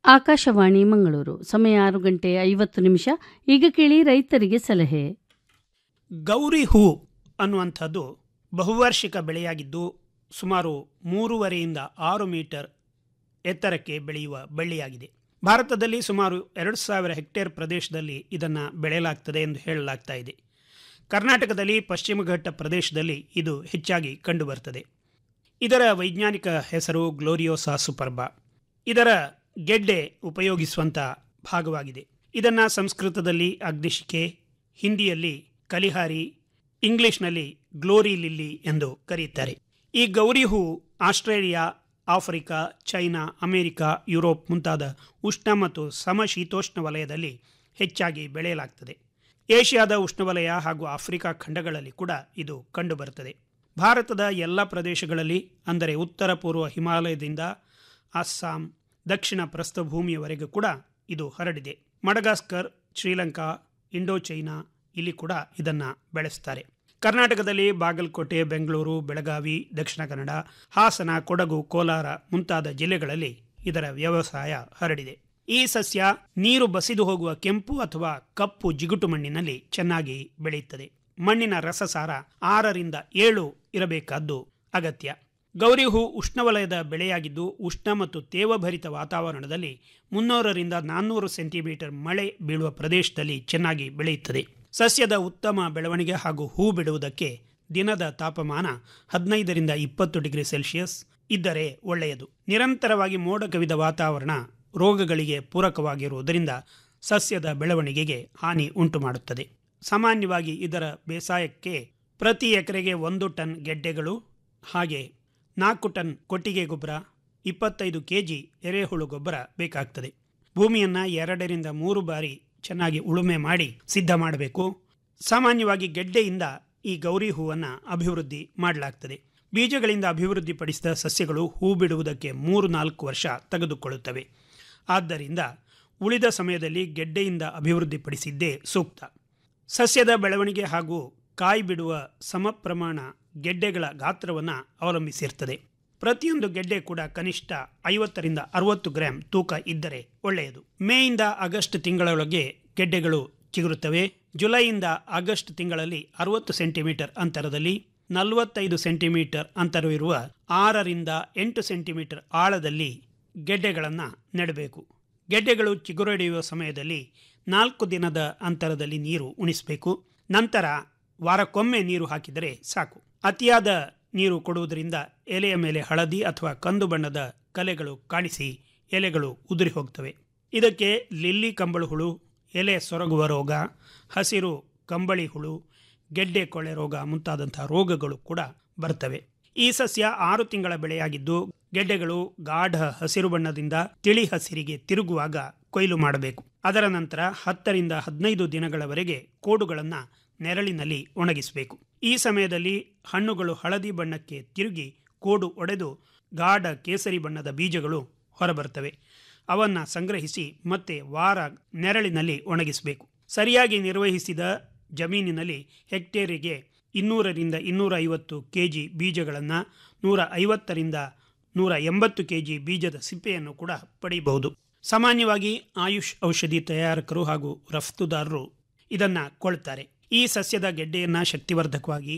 ಆಕಾಶವಾಣಿ ಮಂಗಳೂರು ಸಮಯ ಆರು ಗಂಟೆ ಐವತ್ತು ನಿಮಿಷ ಈಗ ಕೇಳಿ ರೈತರಿಗೆ ಸಲಹೆ ಗೌರಿ ಹೂ ಅನ್ನುವಂಥದ್ದು ಬಹುವಾರ್ಷಿಕ ಬೆಳೆಯಾಗಿದ್ದು ಸುಮಾರು ಮೂರುವರೆಯಿಂದ ಆರು ಮೀಟರ್ ಎತ್ತರಕ್ಕೆ ಬೆಳೆಯುವ ಬಳ್ಳಿಯಾಗಿದೆ ಭಾರತದಲ್ಲಿ ಸುಮಾರು ಎರಡು ಸಾವಿರ ಹೆಕ್ಟೇರ್ ಪ್ರದೇಶದಲ್ಲಿ ಇದನ್ನು ಬೆಳೆಯಲಾಗ್ತದೆ ಎಂದು ಹೇಳಲಾಗ್ತಾ ಇದೆ ಕರ್ನಾಟಕದಲ್ಲಿ ಪಶ್ಚಿಮ ಘಟ್ಟ ಪ್ರದೇಶದಲ್ಲಿ ಇದು ಹೆಚ್ಚಾಗಿ ಕಂಡುಬರ್ತದೆ ಇದರ ವೈಜ್ಞಾನಿಕ ಹೆಸರು ಗ್ಲೋರಿಯೋಸಾ ಸುಪರ್ಬಾ ಇದರ ಗೆಡ್ಡೆ ಉಪಯೋಗಿಸುವಂಥ ಭಾಗವಾಗಿದೆ ಇದನ್ನು ಸಂಸ್ಕೃತದಲ್ಲಿ ಅಗ್ನಿಶಿಖೆ ಹಿಂದಿಯಲ್ಲಿ ಕಲಿಹಾರಿ ಇಂಗ್ಲಿಷ್ನಲ್ಲಿ ಗ್ಲೋರಿ ಲಿಲ್ಲಿ ಎಂದು ಕರೆಯುತ್ತಾರೆ ಈ ಗೌರಿ ಹೂ Australia Africa China America Europe ಮುಂತಾದ ಉಷ್ಣ ಮತ್ತು ಸಮಶೀತೋಷ್ಣ ವಲಯದಲ್ಲಿ ಹೆಚ್ಚಾಗಿ ಬೆಳೆಯಲಾಗ್ತದೆ ಏಷ್ಯಾದ ಉಷ್ಣವಲಯ ಹಾಗೂ ಆಫ್ರಿಕಾ ಖಂಡಗಳಲ್ಲಿ ಕೂಡ ಇದು ಕಂಡುಬರುತ್ತದೆ ಭಾರತದ ಎಲ್ಲ ಪ್ರದೇಶಗಳಲ್ಲಿ ಅಂದರೆ ಉತ್ತರ ಪೂರ್ವ ಹಿಮಾಲಯದಿಂದ ಅಸ್ಸಾಂ ದಕ್ಷಿಣ ಪ್ರಸ್ಥಭೂಮಿಯವರೆಗೂ ಕೂಡ ಇದು ಹರಡಿದೆ ಮಡಗಾಸ್ಕರ್ ಶ್ರೀಲಂಕಾ ಇಂಡೋ ಚೈನಾ ಇಲ್ಲಿ ಕೂಡ ಇದನ್ನು ಬೆಳೆಸ್ತಾರೆ ಕರ್ನಾಟಕದಲ್ಲಿ ಬಾಗಲಕೋಟೆ ಬೆಂಗಳೂರು ಬೆಳಗಾವಿ ದಕ್ಷಿಣ ಕನ್ನಡ ಹಾಸನ ಕೊಡಗು ಕೋಲಾರ ಮುಂತಾದ ಜಿಲ್ಲೆಗಳಲ್ಲಿ ಇದರ ವ್ಯವಸಾಯ ಹರಡಿದೆ ಈ ಸಸ್ಯ ನೀರು ಬಸಿದು ಹೋಗುವ ಕೆಂಪು ಅಥವಾ ಕಪ್ಪು ಜಿಗುಟು ಮಣ್ಣಿನಲ್ಲಿ ಚೆನ್ನಾಗಿ ಬೆಳೆಯುತ್ತದೆ ಮಣ್ಣಿನ ರಸಸಾರ ಆರರಿಂದ ಏಳು ಇರಬೇಕಾದ್ದು ಅಗತ್ಯ ಗೌರಿ ಹೂ ಉಷ್ಣವಲಯದ ಬೆಳೆಯಾಗಿದ್ದು ಉಷ್ಣ ಮತ್ತು ತೇವಭರಿತ ವಾತಾವರಣದಲ್ಲಿ ಮುನ್ನೂರರಿಂದ ನಾನ್ನೂರು ಸೆಂಟಿಮೀಟರ್ ಮಳೆ ಬೀಳುವ ಪ್ರದೇಶದಲ್ಲಿ ಚೆನ್ನಾಗಿ ಬೆಳೆಯುತ್ತದೆ ಸಸ್ಯದ ಉತ್ತಮ ಬೆಳವಣಿಗೆ ಹಾಗೂ ಹೂ ಬಿಡುವುದಕ್ಕೆ ದಿನದ ತಾಪಮಾನ ಹದಿನೈದರಿಂದ ಇಪ್ಪತ್ತು ಡಿಗ್ರಿ ಸೆಲ್ಸಿಯಸ್ ಇದ್ದರೆ ಒಳ್ಳೆಯದು ನಿರಂತರವಾಗಿ ಮೋಡ ಕವಿದ ವಾತಾವರಣ ರೋಗಗಳಿಗೆ ಪೂರಕವಾಗಿರುವುದರಿಂದ ಸಸ್ಯದ ಬೆಳವಣಿಗೆಗೆ ಹಾನಿ ಉಂಟು ಮಾಡುತ್ತದೆ ಸಾಮಾನ್ಯವಾಗಿ ಇದರ ಬೇಸಾಯಕ್ಕೆ ಪ್ರತಿ ಎಕರೆಗೆ ಒಂದು ಟನ್ ಗೆಡ್ಡೆಗಳು ಹಾಗೆ ನಾಲ್ಕು ಟನ್ ಕೊಟ್ಟಿಗೆ ಗೊಬ್ಬರ ಇಪ್ಪತ್ತೈದು ಕೆ ಜಿ ಎರೆಹುಳು ಗೊಬ್ಬರ ಬೇಕಾಗ್ತದೆ ಭೂಮಿಯನ್ನು ಎರಡರಿಂದ ಮೂರು ಬಾರಿ ಚೆನ್ನಾಗಿ ಉಳುಮೆ ಮಾಡಿ ಸಿದ್ಧ ಮಾಡಬೇಕು ಸಾಮಾನ್ಯವಾಗಿ ಗೆಡ್ಡೆಯಿಂದ ಈ ಗೌರಿ ಹೂವನ್ನು ಅಭಿವೃದ್ಧಿ ಮಾಡಲಾಗ್ತದೆ ಬೀಜಗಳಿಂದ ಅಭಿವೃದ್ಧಿಪಡಿಸಿದ ಸಸ್ಯಗಳು ಹೂ ಬಿಡುವುದಕ್ಕೆ ಮೂರು ನಾಲ್ಕು ವರ್ಷ ತೆಗೆದುಕೊಳ್ಳುತ್ತವೆ ಆದ್ದರಿಂದ ಉಳಿದ ಸಮಯದಲ್ಲಿ ಗೆಡ್ಡೆಯಿಂದ ಅಭಿವೃದ್ಧಿಪಡಿಸಿದ್ದೇ ಸೂಕ್ತ ಸಸ್ಯದ ಬೆಳವಣಿಗೆ ಹಾಗೂ ಕಾಯಿ ಬಿಡುವ ಸಮ ಪ್ರಮಾಣ ಗೆಡ್ಡೆಗಳ ಗಾತ್ರವನ್ನು ಅವಲಂಬಿಸಿರ್ತದೆ ಪ್ರತಿಯೊಂದು ಗೆಡ್ಡೆ ಕೂಡ ಕನಿಷ್ಠ ಐವತ್ತರಿಂದ ಅರವತ್ತು ಗ್ರಾಂ ತೂಕ ಇದ್ದರೆ ಒಳ್ಳೆಯದು ಮೇಯಿಂದ ಆಗಸ್ಟ್ ತಿಂಗಳೊಳಗೆ ಗೆಡ್ಡೆಗಳು ಚಿಗುರುತ್ತವೆ ಜುಲೈಯಿಂದ ಆಗಸ್ಟ್ ತಿಂಗಳಲ್ಲಿ ಅರವತ್ತು ಸೆಂಟಿಮೀಟರ್ ಅಂತರದಲ್ಲಿ ನಲವತ್ತೈದು ಸೆಂಟಿಮೀಟರ್ ಅಂತರವಿರುವ ಆರರಿಂದ ಎಂಟು ಸೆಂಟಿಮೀಟರ್ ಆಳದಲ್ಲಿ ಗೆಡ್ಡೆಗಳನ್ನು ನೆಡಬೇಕು ಗೆಡ್ಡೆಗಳು ಚಿಗುರೊಡೆಯುವ ಸಮಯದಲ್ಲಿ ನಾಲ್ಕು ದಿನದ ಅಂತರದಲ್ಲಿ ನೀರು ಉಣಿಸಬೇಕು ನಂತರ ವಾರಕ್ಕೊಮ್ಮೆ ನೀರು ಹಾಕಿದರೆ ಸಾಕು ಅತಿಯಾದ ನೀರು ಕೊಡುವುದರಿಂದ ಎಲೆಯ ಮೇಲೆ ಹಳದಿ ಅಥವಾ ಕಂದು ಬಣ್ಣದ ಕಲೆಗಳು ಕಾಣಿಸಿ ಎಲೆಗಳು ಉದುರಿ ಹೋಗ್ತವೆ ಇದಕ್ಕೆ ಲಿಲ್ಲಿ ಕಂಬಳು ಹುಳು ಎಲೆ ಸೊರಗುವ ರೋಗ ಹಸಿರು ಕಂಬಳಿ ಹುಳು ಗೆಡ್ಡೆ ಕೊಳೆ ರೋಗ ಮುಂತಾದಂಥ ರೋಗಗಳು ಕೂಡ ಬರ್ತವೆ ಈ ಸಸ್ಯ ಆರು ತಿಂಗಳ ಬೆಳೆಯಾಗಿದ್ದು ಗೆಡ್ಡೆಗಳು ಗಾಢ ಹಸಿರು ಬಣ್ಣದಿಂದ ತಿಳಿ ಹಸಿರಿಗೆ ತಿರುಗುವಾಗ ಕೊಯ್ಲು ಮಾಡಬೇಕು ಅದರ ನಂತರ ಹತ್ತರಿಂದ ಹದಿನೈದು ದಿನಗಳವರೆಗೆ ಕೋಡುಗಳನ್ನು ನೆರಳಿನಲ್ಲಿ ಒಣಗಿಸಬೇಕು ಈ ಸಮಯದಲ್ಲಿ ಹಣ್ಣುಗಳು ಹಳದಿ ಬಣ್ಣಕ್ಕೆ ತಿರುಗಿ ಕೋಡು ಒಡೆದು ಗಾಢ ಕೇಸರಿ ಬಣ್ಣದ ಬೀಜಗಳು ಹೊರಬರ್ತವೆ ಅವನ್ನು ಸಂಗ್ರಹಿಸಿ ಮತ್ತೆ ವಾರ ನೆರಳಿನಲ್ಲಿ ಒಣಗಿಸಬೇಕು ಸರಿಯಾಗಿ ನಿರ್ವಹಿಸಿದ ಜಮೀನಿನಲ್ಲಿ ಹೆಕ್ಟೇರಿಗೆ ಇನ್ನೂರರಿಂದ ಇನ್ನೂರ ಐವತ್ತು ಕೆ ಜಿ ಬೀಜಗಳನ್ನು ನೂರ ಐವತ್ತರಿಂದ ನೂರ ಎಂಬತ್ತು ಕೆ ಜಿ ಬೀಜದ ಸಿಪ್ಪೆಯನ್ನು ಕೂಡ ಪಡೆಯಬಹುದು ಸಾಮಾನ್ಯವಾಗಿ ಆಯುಷ್ ಔಷಧಿ ತಯಾರಕರು ಹಾಗೂ ರಫ್ತುದಾರರು ಇದನ್ನು ಕೊಳ್ತಾರೆ ಈ ಸಸ್ಯದ ಗೆಡ್ಡೆಯನ್ನು ಶಕ್ತಿವರ್ಧಕವಾಗಿ